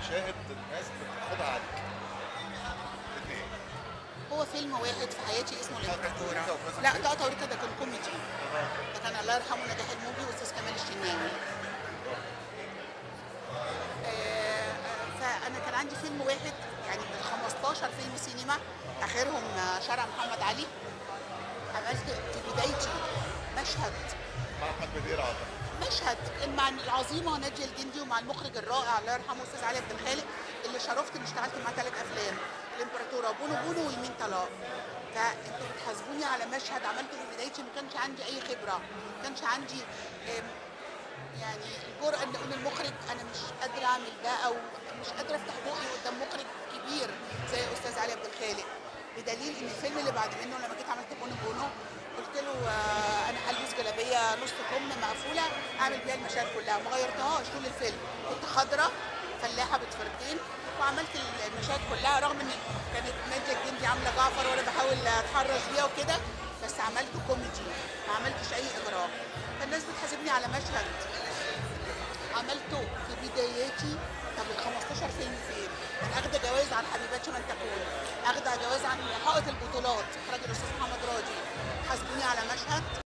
مشاهد الناس بتاخدها عليك الاثنين هو فيلم واحد في حياتي اسمه توريكا الامبراطوره وفيلم لا فيلم؟ ده توريكا ده كان كوميدي ده كان الله يرحمه نجاح الموجي واستاذ كمال الشناوي آه، آه، فانا كان عندي فيلم واحد يعني من 15 فيلم سينما اخرهم آه، شارع محمد علي عملت في بدايتي مشهد مع احمد بدير عطا مشهد كان مع العظيمه ناديه الجندي ومع المخرج الرائع الله يرحمه استاذ علي عبد الخالق اللي شرفت اني اشتغلت معاه ثلاث افلام الامبراطوره بونو بونو ويمين طلاق فانتوا بتحاسبوني على مشهد عملته في بدايتي ما كانش عندي اي خبره ما كانش عندي آم، يعني الجرأة ان اقول للمخرج انا مش قادره اعمل ده او مش قادره افتح بوقي قدام مخرج كبير زي استاذ علي عبد الخالق بدليل ان الفيلم اللي بعد منه لما جيت عملت بونو بونو قلت له آه، انا هلبس جلابيه نص كم مقفوله اعمل بيها المشاهد كلها ما غيرتهاش طول الفيلم كنت خضراء فلاحه بتفرتين وعملت المشاهد كلها رغم ان كانت ناديه الجندي عامله جعفر وانا بحاول اتحرش بيها وكده بس عملته كوميدي ما عملتش اي اغراء فالناس بتحاسبني على مشهد عملته في بداياتي طب ال 15 فيلم فين؟ كان اخده جوائز عن حبيبات من تكون اخده جوائز عن حائط البطولات اخراج الاستاذ محمد راضي حاسبوني على مشهد